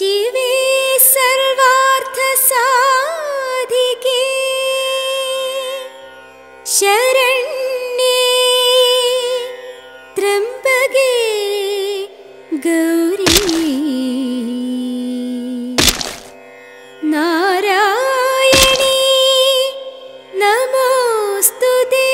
शिवे सर्वार्थसाधिके शरण्ये त्र्यम्बके गौरी नारायणी नमोऽस्तु ते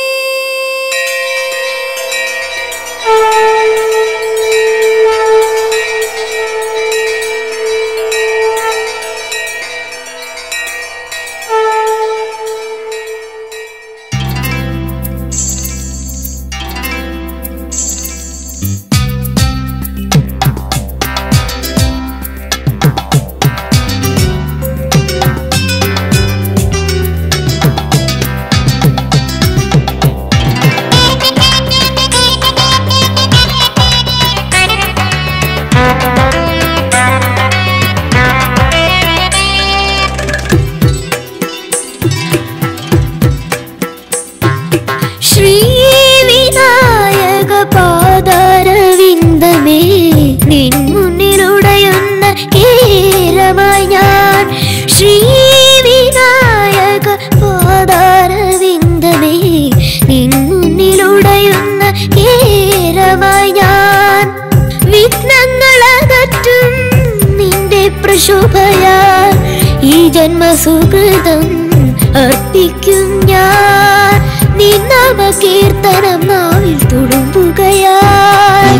ശ്രീവിനായക പാദാരവിന്ദമേ നിൻ മുന്നിലുടയുന്ന കേരമായി ഞാൻ ശ്രീവിനായക പാദാരവിന്ദമേ നിൻ മുന്നിലുടയുന്ന കേരമായി ഞാൻ വിഘ്നങ്ങളകറ്റും നിന്റെ പ്രശോഭയാൽ ഈ ജന്മസുഹൃതം അർപ്പിക്കും ഞാൻ നിന്നാമ കീർത്തനം നാവിൽ തുളുമ്പുകയായി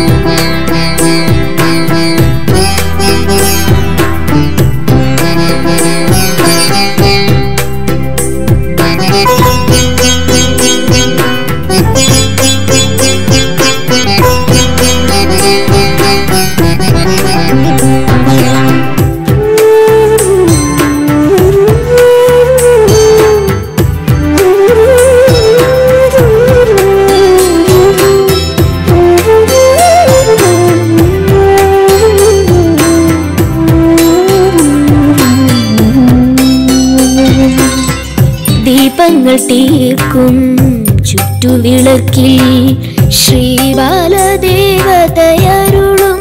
ദീപങ്ങൾ തീർക്കും ചുറ്റുവിളക്കിൽ ശ്രീബാലദേവതയരുളും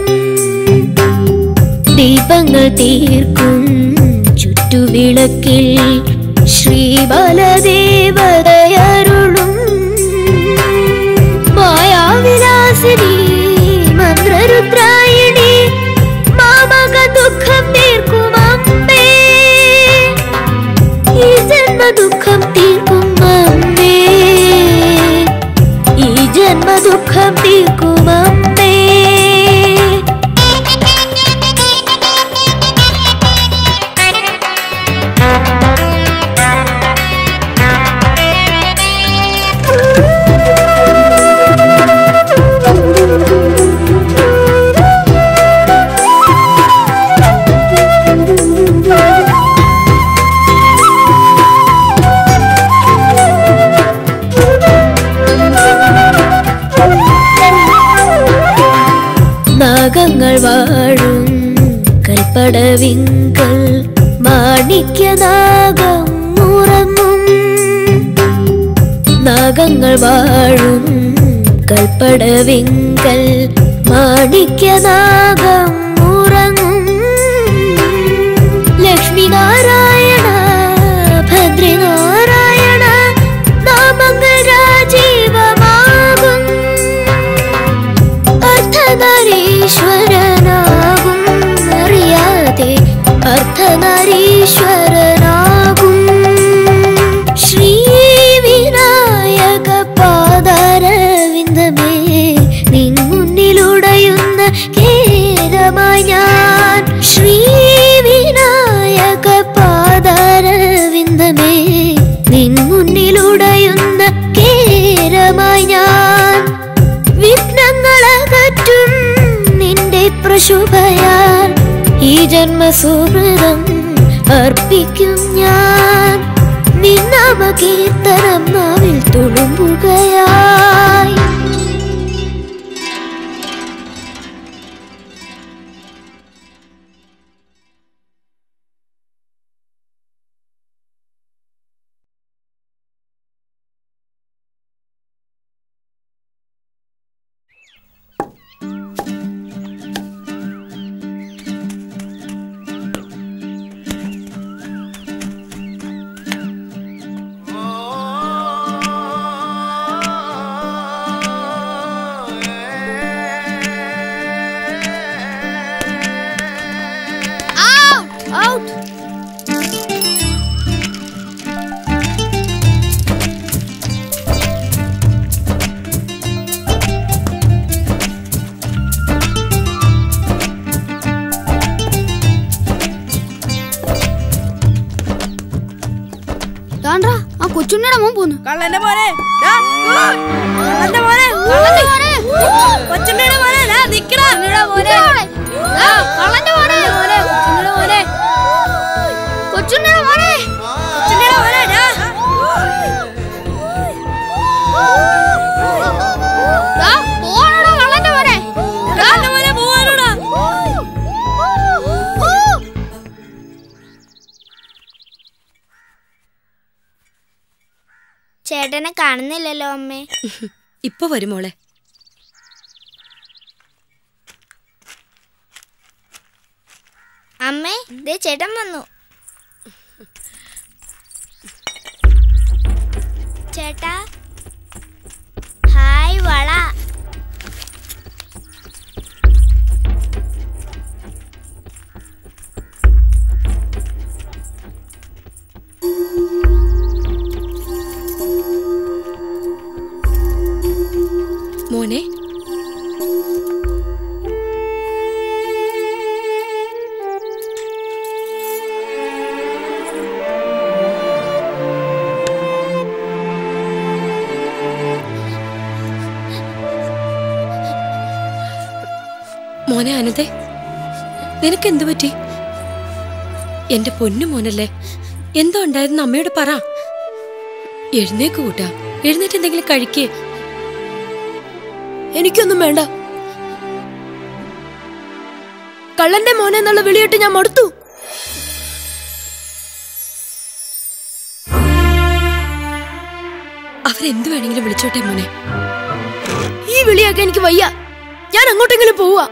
ദീപങ്ങൾ തീർക്കും ചുറ്റുവിളക്കിൽ ശ്രീബാലദേവതയരുളും മായാവിലാസിനി മന്ത്രരുദ്രായിണി മാമക ദുഃഖം തീർക്കും അമ്മേ ഈ ജന്മ ദുഃഖം തീർക്കും അമ്മേ ഈ ജന്മ ദുഃഖം തീർക്കും അമ്മേ നാഗങ്ങൾ വാഴും കൽപ്പടവിങ്കൽ മാണിക്യനാഗം ഉറങ്ങും നാഗങ്ങൾ വാഴും കൽപ്പടവിങ്കൽ മാണിക്യനാഗം ഉറങ്ങും ലക്ഷ്മി നാരായണ ഭദ്രനാരായണ നാമങ്ങൾ രാജീവമാകും അർത്ഥനാരീശ്വരനാകും അറിയാതെ അർത്ഥനാരീശ്വരനാകും ശ്രീ വിനായക പാദാരവിന്ദമേ നിൻ മുന്നിലുടയുന്ന കേരമായി ഞാൻ ശ്രീ വിനായക പാദാരവിന്ദമേ നിൻ മുന്നിലുടയുന്ന കേരമായി ഞാൻ വിഘ്നങ്ങളകറ്റും നിന്റെ പ്രശുഭയാൽ ഈ ജന്മസുഹൃതം അർപ്പിക്കും ഞാൻ നിന്നാമ കീർത്തനം നാവിൽ തുളുമ്പുകയായി ഔട്ട് താണ്ടാ ആ കൊച്ചുണ്ണിയുടെ മോൻ പോന്നു കള്ളന്റെ മോനെ ദാ, ഊ, കള്ളന്റെ മോനെ ഊ, കൊച്ചുണ്ണിയുടെ മോനെ ദാ, നിക്കടാ കള്ളന്റെ മോനെ കൊച്ചുണ്ണിയുടെ മോനെ കൊച്ചുണ്ണിയുടെ മോനെ കൊച്ചുണ്ണിയുടെ മോനെ ദാ. ദാ, പോവാണെടാ കള്ളന്റെ മോനെ ദാ. കള്ളന്റെ മോനെ പോവാനോടാ ചേട്ടനെ കാണുന്നില്ലല്ലോ അമ്മേ ഇപ്പൊ വരും മോളെ അമ്മേ ദേ ചേട്ടൻ വന്നു ചേട്ടാ ഹായ് വള മോനെ മോനെ അനന്തേ നിനക്ക് എന്തു പറ്റി എന്റെ പൊന്നു മോനല്ലേ എന്തോ ഉണ്ടായിരുന്നു അമ്മയോട് പറ എഴുന്നേക്ക് കൂട്ടാ എഴുന്നേറ്റ് എന്തെങ്കിലും കഴിക്കേ എനിക്കൊന്നും വേണ്ട കള്ളന്റെ മോനെ എന്നുള്ള വിളിയിട്ട് ഞാൻ മടുത്തു അവരെന്തു വേണമെങ്കിലും വിളിച്ചോട്ടെ മോനെ ഈ വിളിയൊക്കെ എനിക്ക് വയ്യ ഞാൻ അങ്ങോട്ടെങ്കിലും പോവാ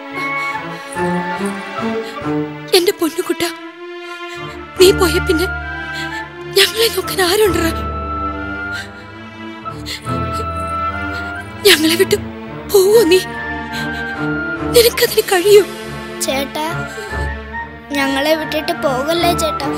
എന്റെ പൊന്നുകുട്ട നീ പോയ പിന്നെ ഞങ്ങളെ നോക്കാൻ ആരുണ്ടറ ഞങ്ങളെ വിട്ട് പോവോ നീ നിനക്കതിന് കഴിയൂ ചേട്ടാ ഞങ്ങളെ വിട്ടിട്ട് പോകല്ലേ ചേട്ടാ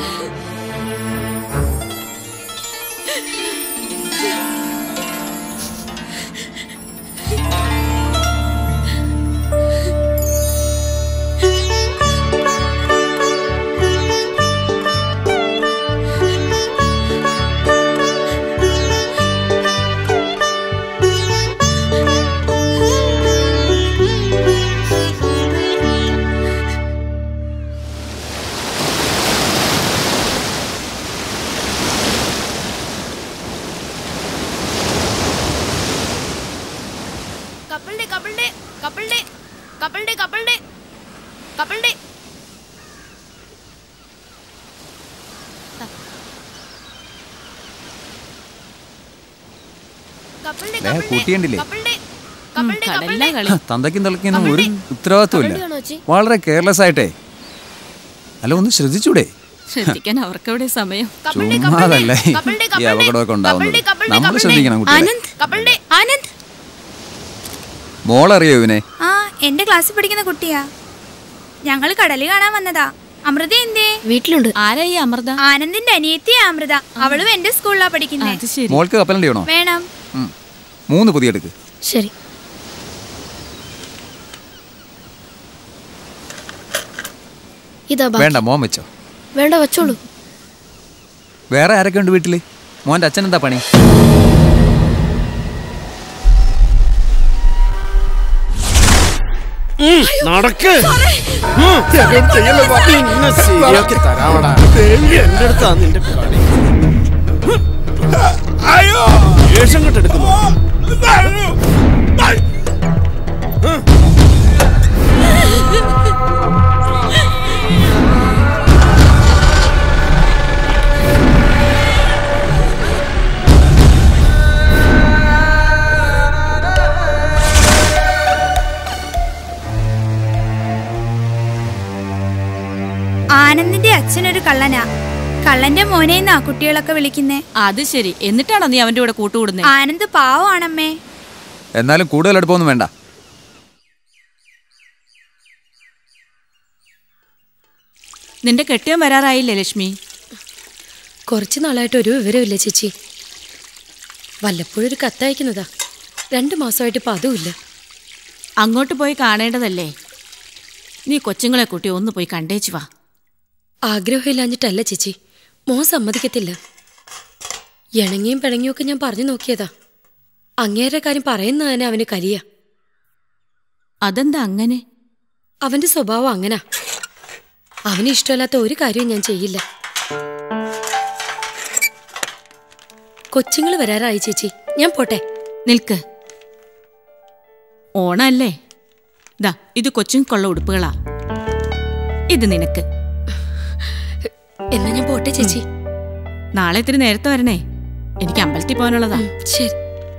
കപ്പിളിന്റെ കപ്പിളിന്റെ കപ്പിളിന്റെ കപ്പിളിന്റെ കപ്പിളിന്റെ കപ്പിളിന്റെ കപ്പിളിന്റെ ദേ, കൂട്ടിയണ്ടില്ലേ? കപ്പിളിന്റെ കപ്പിളിന്റെ കപ്പിളിന്റെ കളി തന്തയ്ക്കും തലയ്ക്കൊന്നും ഒരു ഉത്തരവാദിത്വമില്ല കബഡിയാണോ ചേച്ചി? വളരെ കെയർലെസ് ആയിട്ടേ അല്ല ഒന്ന് ശ്രദ്ധിച്ചൂടെ ശ്രദ്ധിക്കാൻ അവർക്കെവിടെ സമയം കപ്പിളിന്റെ ചുമ്മാതല്ലേ കപ്പിളിന്റെ ഈ അപകടമൊക്കെ ഉണ്ടാവുന്നത് കപ്പിളിന്റെ കപ്പിളിന്റെ നമ്മൾ കപ്പിളിന്റെ ശ്രദ്ധിക്കണം കുട്ടികളെ കപ്പിളിന്റെ ആനന്ദ് മോളറിയോ ഇവനെ ആ എന്റെ ക്ലാസ്സിൽ പഠിക്കുന്ന കുട്ടിയാ ഞങ്ങൾ കടല് കാണാൻ വന്നതാ അമൃത എന്തേ വീട്ടിലുണ്ട് ആരാ ഈ അമൃത ആനന്ദിന്റെ അനിയത്തിയാ അമൃത അവളും എന്റെ സ്കൂളിലാ പഠിക്കുന്നേ അത് ശരി മോൾക്ക് കപ്പലണ്ടി വേണോ വേണം ഉം. മൂന്ന് പുതിയ എടുക്ക് ശരി ഇതാ ബാക്കി. വേണ്ട മോൻ വെച്ചോ വേണ്ട വെച്ചോളൂ വേറെ ആരൊക്കെ ഉണ്ട് വീട്ടില് മോന്റെ അച്ഛൻ എന്താ പണി നടക്ക് നിന്നെ ശരിയാക്കി തരാമടാ എന്റെ അടുത്താ നിന്റെ കളി വേഷം കെട്ടെടുക്കുന്നു ആനന്ദിന്റെ അച്ഛനൊരു കള്ളനാ കള്ളന്റെ മോനേന്നാ കുട്ടികളൊക്കെ വിളിക്കുന്നേ അത് ശരി എന്നിട്ടാണോ നീ അവന്റെ കൂടെ കൂട്ടുകൂടുന്നേ ആനന്ദ് പാവമാണമ്മേ എന്നാലും കൂടുതൽ അടുപ്പമൊന്നും വേണ്ട നിന്റെ കെട്ടിയോൻ വരാറായില്ലേ ലക്ഷ്മി കുറച്ച് നാളായിട്ട് ഒരു വിവരമില്ല ചേച്ചി വല്ലപ്പോഴും ഒരു കത്തയക്കുന്നതാ രണ്ട് മാസമായിട്ട് ഇപ്പം അതുമില്ല അങ്ങോട്ട് പോയി കാണേണ്ടതല്ലേ നീ കൊച്ചുങ്ങളെ കൂട്ടി ഒന്ന് പോയി കണ്ടേച്ചു വാ ആഗ്രഹമില്ലാഞ്ഞിട്ടല്ല ചേച്ചി മോൻ സമ്മതിക്കത്തില്ല ഇണങ്ങിയും പിണങ്ങിയും ഒക്കെ ഞാൻ പറഞ്ഞു നോക്കിയതാ അങ്ങേരുടെ കാര്യം പറയുന്ന തന്നെ അവന് കലിയ അതെന്താ അങ്ങനെ അവന്റെ സ്വഭാവം അങ്ങനാ അവന് ഇഷ്ടമല്ലാത്ത ഒരു കാര്യവും ഞാൻ ചെയ്യില്ല കൊച്ചുങ്ങൾ വരാറായി ചേച്ചി ഞാൻ പോട്ടെ നിൽക്ക് ഓണല്ലേ ദാ ഇത് കൊച്ചുങ്ങൾക്കുള്ള ഉടുപ്പുകളാ ഇത് നിനക്ക് എന്നാ ഞാൻ പോട്ടെ ചേച്ചി നാളെ ഇത്തിരി നേരത്തെ വരണേ എനിക്ക് അമ്പലത്തിൽ പോകാനുള്ളതാ ഉം, ശരി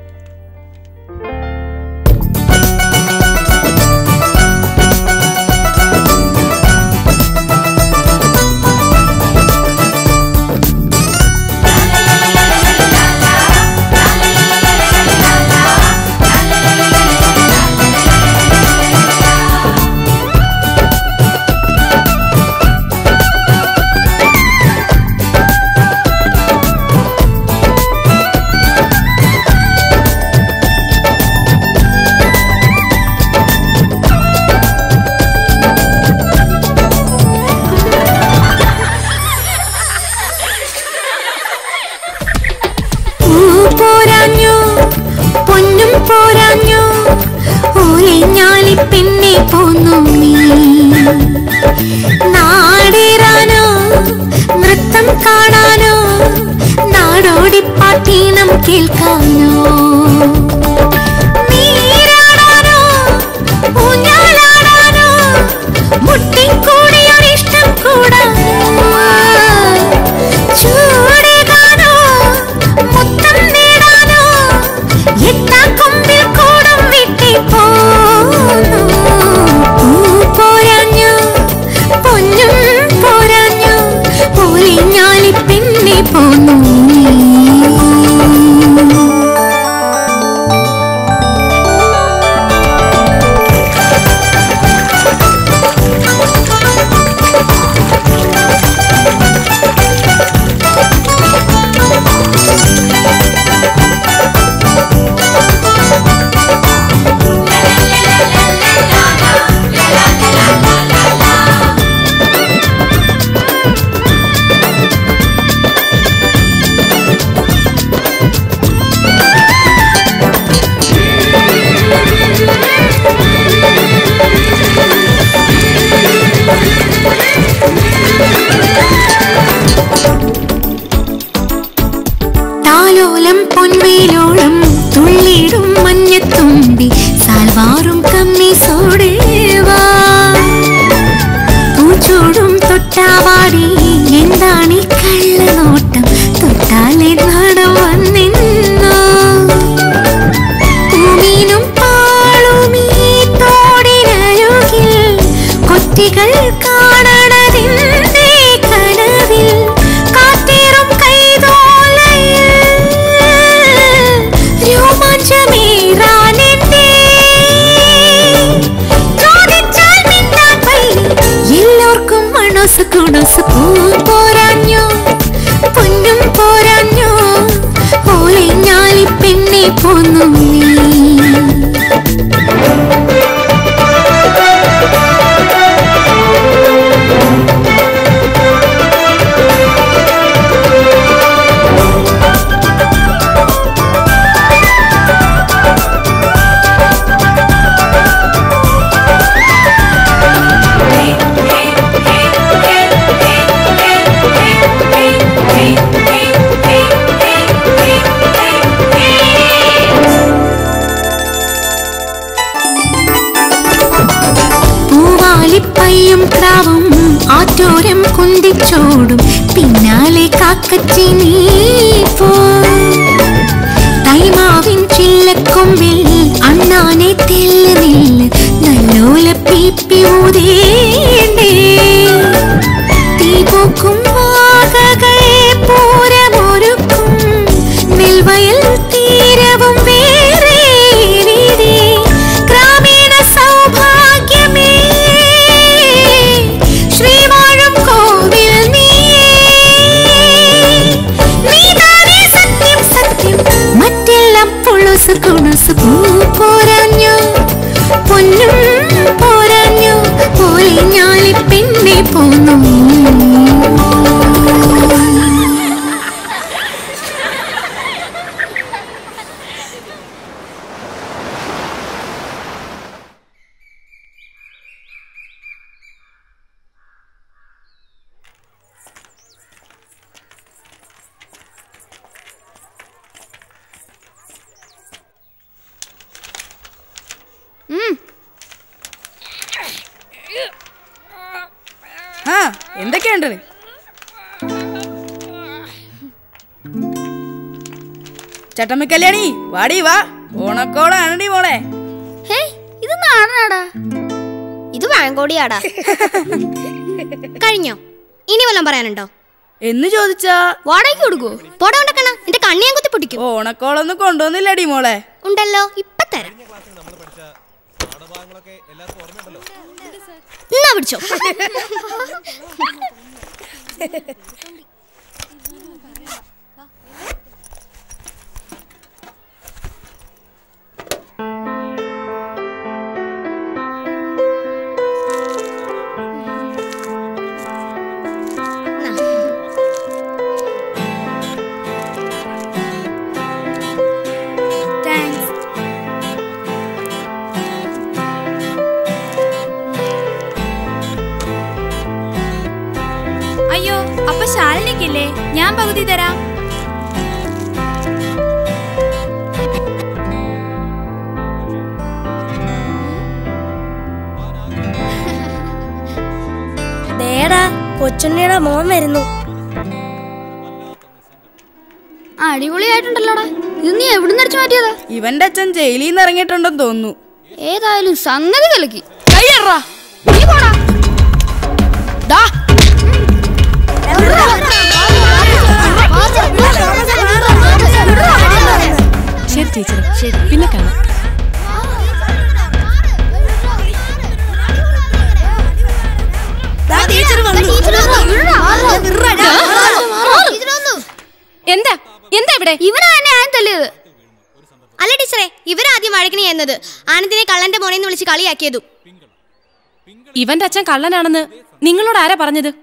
പോരാഞ്ഞു പൊന്നും പോരാഞ്ഞു ഓലിഞ്ഞാലി പിന്നെ പോന്നു നീ നാടേറാനോ നൃത്തം കാണാനോ നാടോടിപ്പാട്ടീനം കേൾക്കാനോ നീരാടാനോ ഊഞ്ഞാലാടാനോ മുട്ടിക്കൂടിയൊരിഷ്ടം കൂടാനോ ചൂടേകാനോ മുത്തം നേടാനോ എത്താ കൊമ്പിൽ കൂടും വിട്ടി പോന്നു പൂ പോരാഞ്ഞു പൊന്നും പോരാഞ്ഞു പോലിഞ്ഞാലി പിന്നെ പോന്നു നീ താലോലം പൊൻവേലോളം തുള്ളിടും മഞ്ഞത്തുമ്പി സാൽവാറും കമ്മീസോടേവാ പൂച്ചോടും തൊട്ടാവാടി എന്താണ് ഈ കള്ളനോട്ടം തൊട്ടാലെ നാടം വന്നിന്നോ പൂമീനും പാളുമീ തോടിനരുകിൽ കൊറ്റികൾ കാണണതിന്റെ കനവിൽ കാത്തേറും കൈതോലയിൽ രോമാഞ്ചമേറാനെന്തേ ചോദിച്ചാൽ മിണ്ടാൻ വയ്യ. എല്ലാവർക്കും മണോസ് കുണോസ് പൂ പോരാഞ്ഞോ പൊന്നും പോരാഞ്ഞോ ഓലെ ഞാലി പെണ്ണെ പോന്നു നീ പൂവാലിപ്പയ്യും ക്രാവും ആറ്റോരം കുന്തിച്ചോടും പിന്നാലെ കാക്കച്ചി നീ പോ തൈമാവിൻ ചില്ലക്കൊമ്പിൽ അണ്ണാനെ തെല്ല് നില്ല് നല്ലോല പീപ്പി ഊതേണ്ടേ തീ പോക്കും വാകകൾ പൂരമൊരുക്കും നെൽവയൽ തീരവും വേറെ എവിടെ? ഗ്രാമീണ സൗഭാഗ്യമേ ശ്രീവാഴും കോലമേ എന്തൊക്കെയുണ്ട് ചട്ടമ്മ കല്യാണി വാടി വാ ഓണക്കോളാണടി മോളെ ഹേ ഇത് നാടനാടാ ഇത് വാങ്കോടിയാടാ കഴിഞ്ഞോ ഇനി വല്ലതും പറയാനുണ്ടോ എന്ന് ചോദിച്ചാ വാടകയ്ക്ക് കൊടുക്കുവോ പോടാ ഉണ്ടക്കണ എന്റെ കണ്ണി ഞാൻ കുത്തി പൊട്ടിക്കും ഓണക്കോളൊന്നും കൊണ്ടുവന്നില്ലടി മോളെ ഉണ്ടല്ലോ ഇപ്പൊ തരാം എന്നാ പിടിച്ചോ താങ്ക്സ് അയ്യോ അപ്പൊ ശാലിനിക്കില്ലേ ഞാൻ പകുതി തരാം ദേടാ കൊച്ചുണ്ണിയുടെ മോൻ വരുന്നു അടിപൊളിയായിട്ടുണ്ടല്ലോടാ ഇത് നീ എവിടുന്ന് അടിച്ചു മാറ്റിയതാ ഇവന്റെ അച്ഛൻ ജയിലിൽ നിന്ന് ഇറങ്ങിയിട്ടുണ്ടെന്ന് തോന്നുന്നു ഏതായാലും സംഗതി കലക്കി കയ്യറാ നീ പോടാ ദാ ശരി ടീച്ചർ ശരി പിന്നെ കാണാം എന്താ എന്താ ഇവിടെ ഇവനാ എന്നെ ആൻ തല്ലിയത് അല്ല ടീച്ചറെ ഇവരാദ്യം വഴക്കിന് ചെയ്യുന്നത് ആനന്ദിനെ കള്ളന്റെ മോനെന്ന് വിളിച്ച് കളിയാക്കിയതും ഇവന്റെ അച്ഛൻ കള്ളനാണെന്ന് നിങ്ങളോട് ആരാ പറഞ്ഞത്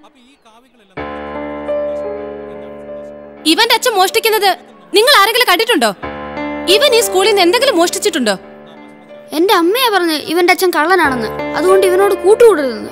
ഇവന്റെ അച്ഛൻ മോഷ്ടിക്കുന്നത് നിങ്ങൾ ആരെങ്കിലും കണ്ടിട്ടുണ്ടോ ഇവൻ ഈ സ്കൂളിൽ നിന്ന് എന്തെങ്കിലും മോഷ്ടിച്ചിട്ടുണ്ടോ എന്റെ അമ്മയാ പറഞ്ഞ് ഇവന്റെ അച്ഛൻ കള്ളനാണെന്ന് അതുകൊണ്ട് ഇവനോട് കൂട്ടുകൂടരുതെന്ന്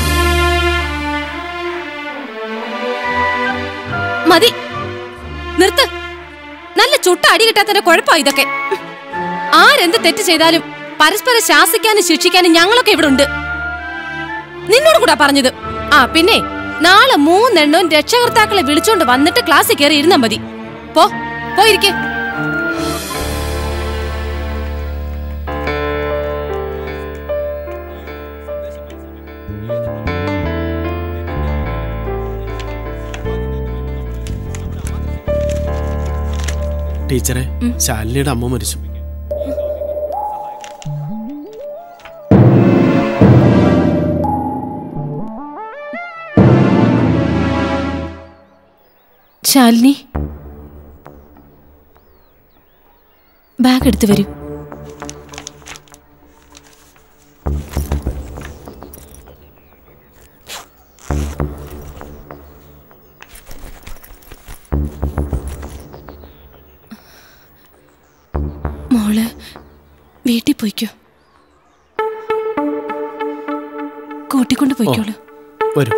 മതി നിർത്ത് നല്ല ചുട്ട അടി കിട്ടാത്തതിന്റെ കുഴപ്പമാ ഇതൊക്കെ ആരെന്ത് തെറ്റ് ചെയ്താലും പരസ്പരം ശാസിക്കാനും ശിക്ഷിക്കാനും ഞങ്ങളൊക്കെ ഇവിടെ ഉണ്ട് നിന്നോട് കൂടാ പറഞ്ഞത് ആ പിന്നെ നാളെ മൂന്നെണ്ണവും രക്ഷകർത്താക്കളെ വിളിച്ചോണ്ട് വന്നിട്ട് ക്ലാസ്സിൽ കയറി ഇരുന്നാ മതി പോ പോയിരിക്കെ ടീച്ചറെ ശാലിനിയുടെ അമ്മ മരിച്ചു ശാലിനി ബാഗ് എടുത്തു വരൂ മോള് വീട്ടിൽ പോയിക്കോ കൂട്ടിക്കൊണ്ട് പോയിക്കോളൂ വരൂ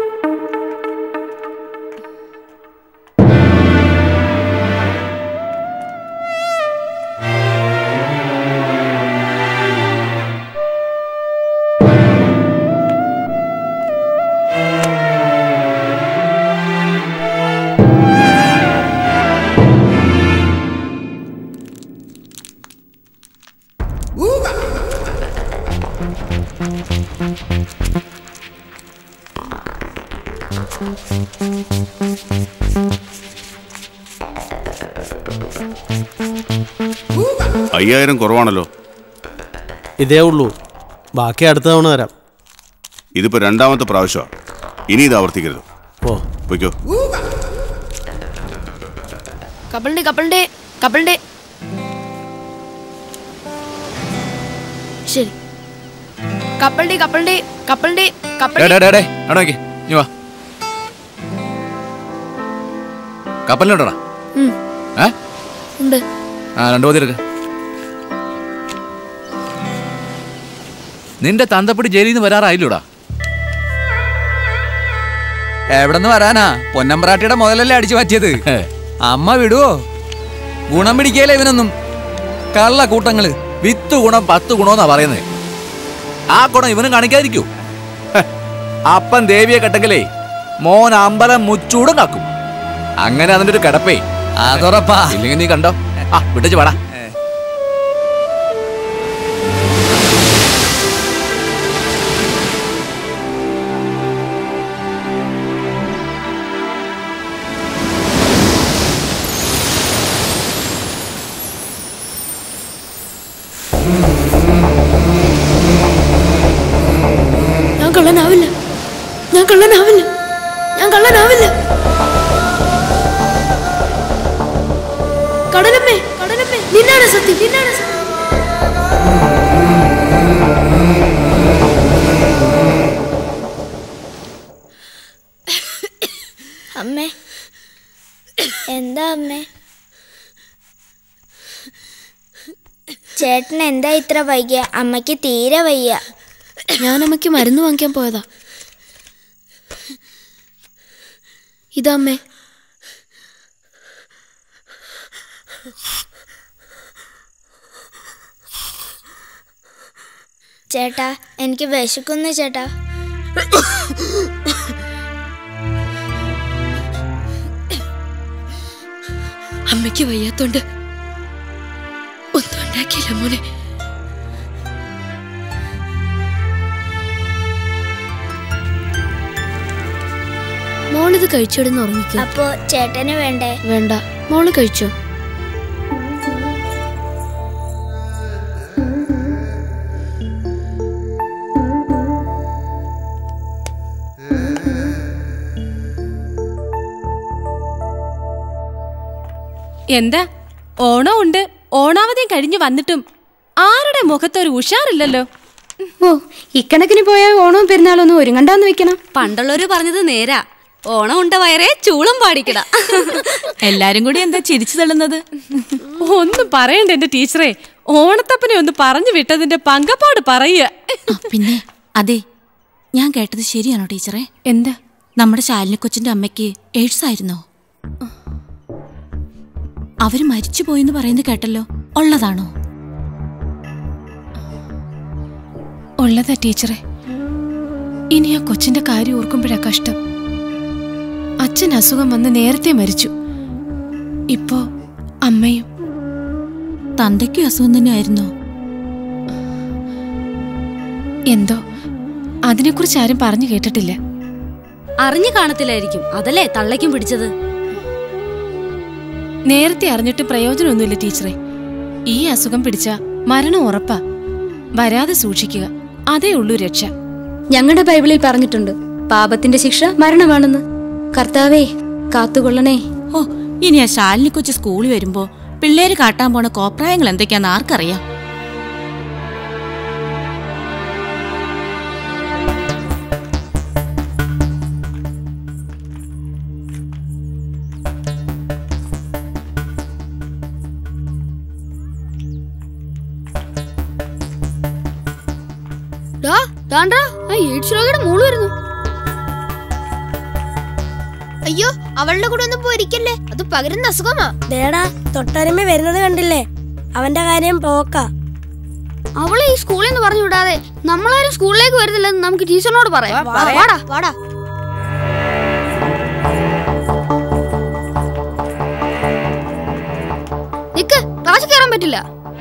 അയ്യായിരം കുറവാണല്ലോ ഇതേ ഉള്ളൂ ബാക്കി അടുത്ത തവണ തരാം ഇതിപ്പോ രണ്ടാമത്തെ പ്രാവശ്യമാണ് ഇനി ഇത് ആവർത്തിക്കരുത് ഓ പൊയ്ക്കോ കപ്പിളിന്റെ കപ്പിളിന്റെ കപ്പിളിന്റെ ശരി കപ്പിളിന്റെ കപ്പിളിന്റെ കപ്പിളിന്റെ ഡേ, കപ്പിളിന്റെ ഡേ, ഡേ, ഡേ, അവിടെ നോക്കി നീ വാ കപ്പലിനോട്ടാ ഉം. ഏ ഉണ്ട് ആ രണ്ടു മതി എടുക്ക നിന്റെ തന്തപ്പടി ജയിലിൽ നിന്ന് വരാറായില്ലൂടാ എവിടെന്ന് വരാനാ പൊന്നമ്പ്രാട്ടിയുടെ മുതലല്ലേ അടിച്ചു മാറ്റിയത് അമ്മ വിടുവോ ഗുണം പിടിക്കല്ലേ ഇവനൊന്നും കള്ള കൂട്ടങ്ങള് വിത്ത് ഗുണം പത്ത് ഗുണമെന്നാ പറയുന്നത് ആ ഗുണം ഇവനും കാണിക്കാതിരിക്കൂ ഹെ, അപ്പൻ ദേവിയെ കെട്ടെങ്കിലേ മോൻ അമ്പലം മുച്ചൂടും കാക്കും അങ്ങനെ അതിന്റെ ഒരു കിടപ്പേ അതുറപ്പാ ഇല്ലെങ്കിൽ നീ കണ്ടോ ആ വിട്ടു പാടാ ഞാൻ കള്ളനാവില്ല ഞാൻ കള്ളനാവില്ല ഞാൻ കള്ളനാവില്ല കടലമ്മേ കടലമ്മേ നിന്നാണ് സത്യം നിന്നാണ് സത്യം അമ്മേ എന്താ അമ്മേ ചേട്ടൻ എന്താ ഇത്ര വൈകിയ അമ്മയ്ക്ക് തീരെ വയ്യ ഞാൻ അമ്മയ്ക്ക് മരുന്ന് വാങ്ങിക്കാൻ പോയതാ ഇതാ അമ്മേ ചേട്ടാ എനിക്ക് വിശക്കുന്നു ചേട്ടാ അമ്മയ്ക്ക് വയ്യാത്തോണ്ട് ഒന്നും ഉണ്ടാക്കിയില്ല മോനെ മോളിത് കഴിച്ചിടുന്ന് ഉറങ്ങിക്കോ അപ്പോ ചേട്ടന് വേണ്ടേ വേണ്ട മോള് കഴിച്ചോ എന്താ ഓണം ഉണ്ട് ഓണാവധിയും കഴിഞ്ഞു വന്നിട്ടും ആരുടെ മുഖത്തൊരു ഉഷാറില്ലല്ലോ ഓ ഇക്കണക്കിന് പോയാൽ ഓണവും പെരുന്നാളൊന്നും ഒരുങ്ങണ്ടാന്ന് വെക്കണം പണ്ടുള്ളവര് പറഞ്ഞത് നേരാ ഓണം ഉണ്ട വയറേ ചൂളം പാടിക്കട എല്ലാരും കൂടി എന്താ ചിരിച്ചു തള്ളുന്നത് ഒന്നും പറയണ്ട എന്റെ ടീച്ചറെ ഓണത്തപ്പനെ ഒന്ന് പറഞ്ഞു വിട്ടതിന്റെ പങ്കപ്പാട് പറയുക പിന്നെ അതെ ഞാൻ കേട്ടത് ശരിയാണോ ടീച്ചറെ എന്താ നമ്മുടെ ശാലിനി കൊച്ചിന്റെ അമ്മയ്ക്ക് എയ്ഡ്സ് ആയിരുന്നോ അവര് മരിച്ചു പോയെന്ന് പറയുന്നത് കേട്ടല്ലോ ഉള്ളതാണോ ഉള്ളതാ ടീച്ചറെ ഇനി ആ കൊച്ചിന്റെ കാര്യം ഓർക്കുമ്പോഴാ കഷ്ടം അച്ഛൻ അസുഖം വന്ന് നേരത്തെ മരിച്ചു ഇപ്പോ അമ്മയും തന്തയ്ക്കും അസുഖം തന്നെ ആയിരുന്നോ എന്തോ അതിനെക്കുറിച്ച് ആരും പറഞ്ഞു കേട്ടിട്ടില്ല അറിഞ്ഞു കാണത്തില്ലായിരിക്കും അതല്ലേ തള്ളയ്ക്കും പിടിച്ചത് നേരത്തെ അറിഞ്ഞിട്ട് പ്രയോജനമൊന്നുമില്ല ടീച്ചറെ ഈ അസുഖം പിടിച്ച മരണം ഉറപ്പാ വരാതെ സൂക്ഷിക്കുക അതേ ഉള്ളൂ രക്ഷ ഞങ്ങളുടെ ബൈബിളിൽ പറഞ്ഞിട്ടുണ്ട് പാപത്തിന്റെ ശിക്ഷ മരണമാണെന്ന് കർത്താവേ കാത്തുകൊള്ളണേ ഓ ഇനി ആ ശാലിനി കൊച്ചു സ്കൂളിൽ വരുമ്പോ പിള്ളേര് കാട്ടാൻ പോണ കോപ്രായങ്ങൾ എന്തൊക്കെയാന്ന് ആർക്കറിയാം ഡാ, ദാണ്ടാ, ആ എയ്ഡ്സ് രോഗിയുടെ മോള് വരുന്നു അയ്യോ അവളുടെ കൂടെ ഒന്നും പോയിരിക്കല്ലേ അത് പകരുന്ന അസുഖമാ ദേടാ തൊട്ടരുമ വരുന്നത് കണ്ടില്ലേ അവന്റെ കാര്യം പോക്ക അവളെ ഈ സ്കൂളിൽ നിന്ന് പറഞ്ഞു വിടാതെ നമ്മളാരും സ്കൂളിലേക്ക് വരുന്നില്ലെന്ന് നമുക്ക് ടീച്ചറിനോട് പറയാം വാടാ വാടാ നിക്ക് ക്ലാസ്സിൽ കയറാൻ പറ്റില്ല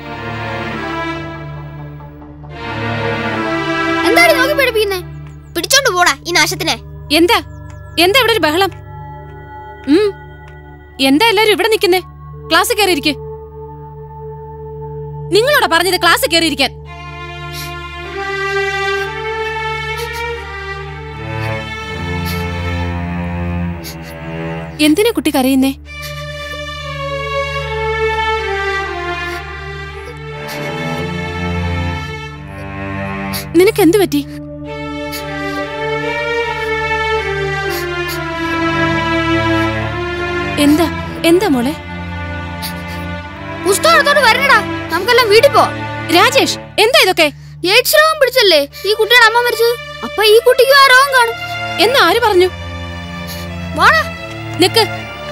എന്താണ് നോക്കി പഠിപ്പിക്കുന്നേ പിടിച്ചോണ്ട് പോടാ ഈ നാശത്തിനെ എന്താ എന്താ ഇവിടെ ഒരു ബഹളം ഉം എന്താ എല്ലാരും ഇവിടെ നിൽക്കുന്നേ ക്ലാസ് കയറിയിരിക്കെ നിങ്ങളോടാ പറഞ്ഞത് ക്ലാസ് കയറിയിരിക്കാൻ എന്തിനാ കുട്ടി കരയുന്നേ നിനക്ക് എന്ത് പറ്റി എന്താ എന്താ മോളെ പുസ്തകം എടുത്തോണ്ട് വരണടാ നമുക്കെല്ലാം വീട്ടിൽ പോ രാജേഷ് എന്താ ഇതൊക്കെ എയ്ഡ്സ് രോഗം പിടിച്ചല്ലേ ഈ കുട്ടിയുടെ അമ്മ മരിച്ചത് അപ്പൊ ഈ കുട്ടിക്കും ആ രോഗം കാണും എന്ന് ആര് പറഞ്ഞു വാടാ നിക്ക്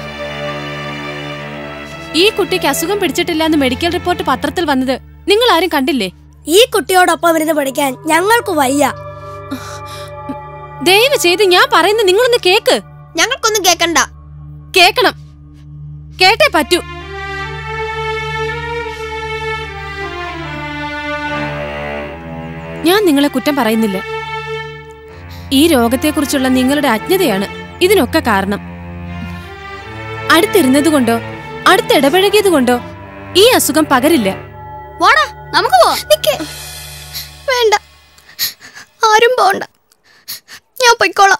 ഈ കുട്ടിക്ക് അസുഖം പിടിച്ചിട്ടില്ല എന്ന് മെഡിക്കൽ റിപ്പോർട്ട് പത്രത്തിൽ വന്നത് നിങ്ങൾ ആരും കണ്ടില്ലേ ഈ കുട്ടിയോടൊപ്പം ഇരുന്ന് പഠിക്കാൻ ഞങ്ങൾക്ക് വയ്യ ദയവ് ചെയ്ത് ഞാൻ പറയുന്നത് നിങ്ങളൊന്ന് കേക്ക് ഞങ്ങൾക്കൊന്നും കേക്കണ്ട കേക്കണം കേട്ടേ പറ്റൂ ഞാൻ നിങ്ങളെ കുറ്റം പറയുന്നില്ല ഈ രോഗത്തെക്കുറിച്ചുള്ള നിങ്ങളുടെ അജ്ഞതയാണ് ഇതിനൊക്കെ കാരണം അടുത്തിരുന്നത് കൊണ്ടോ അടുത്തിടപഴകിയത് കൊണ്ടോ ഈ അസുഖം പകരില്ല വാടാ നമുക്ക് പോ നിക്ക് വേണ്ട ആരും പോണ്ട ഞാൻ പൊയ്ക്കോളാം